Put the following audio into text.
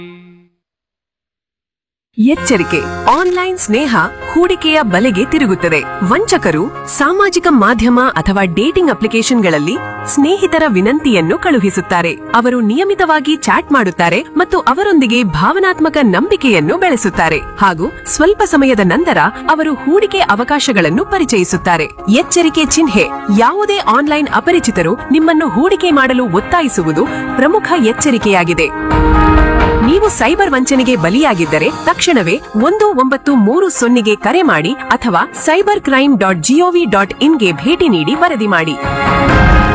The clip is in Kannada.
ಎಚ್ಚರಿಕೆ ಆನ್ಲೈನ್ ಸ್ನೇಹ ಹೂಡಿಕೆಯ ಬಲೆಗೆ ತಿರುಗುತ್ತದೆ ವಂಚಕರು ಸಾಮಾಜಿಕ ಮಾಧ್ಯಮ ಅಥವಾ ಡೇಟಿಂಗ್ ಅಪ್ಲಿಕೇಶನ್ಗಳಲ್ಲಿ ಸ್ನೇಹಿತರ ವಿನಂತಿಯನ್ನು ಕಳುಹಿಸುತ್ತಾರೆ ಅವರು ನಿಯಮಿತವಾಗಿ ಚಾಟ್ ಮಾಡುತ್ತಾರೆ ಮತ್ತು ಅವರೊಂದಿಗೆ ಭಾವನಾತ್ಮಕ ನಂಬಿಕೆಯನ್ನು ಬೆಳೆಸುತ್ತಾರೆ ಹಾಗೂ ಸ್ವಲ್ಪ ಸಮಯದ ನಂತರ ಅವರು ಹೂಡಿಕೆ ಅವಕಾಶಗಳನ್ನು ಪರಿಚಯಿಸುತ್ತಾರೆ ಎಚ್ಚರಿಕೆ ಚಿಹ್ನೆ ಯಾವುದೇ ಆನ್ಲೈನ್ ಅಪರಿಚಿತರು ನಿಮ್ಮನ್ನು ಹೂಡಿಕೆ ಮಾಡಲು ಒತ್ತಾಯಿಸುವುದು ಪ್ರಮುಖ ಎಚ್ಚರಿಕೆಯಾಗಿದೆ ನೀವು ಸೈಬರ್ ವಂಚನೆಗೆ ಬಲಿಯಾಗಿದ್ದರೆ ತಕ್ಷಣವೇ ಒಂದು ಒಂಬತ್ತು ಮೂರು ಸೊನ್ನೆಗೆ ಕರೆ ಮಾಡಿ ಅಥವಾ cyber crime dot G O V dot ಇನ್ಗೆ ಭೇಟಿ ನೀಡಿ ವರದಿ ಮಾಡಿ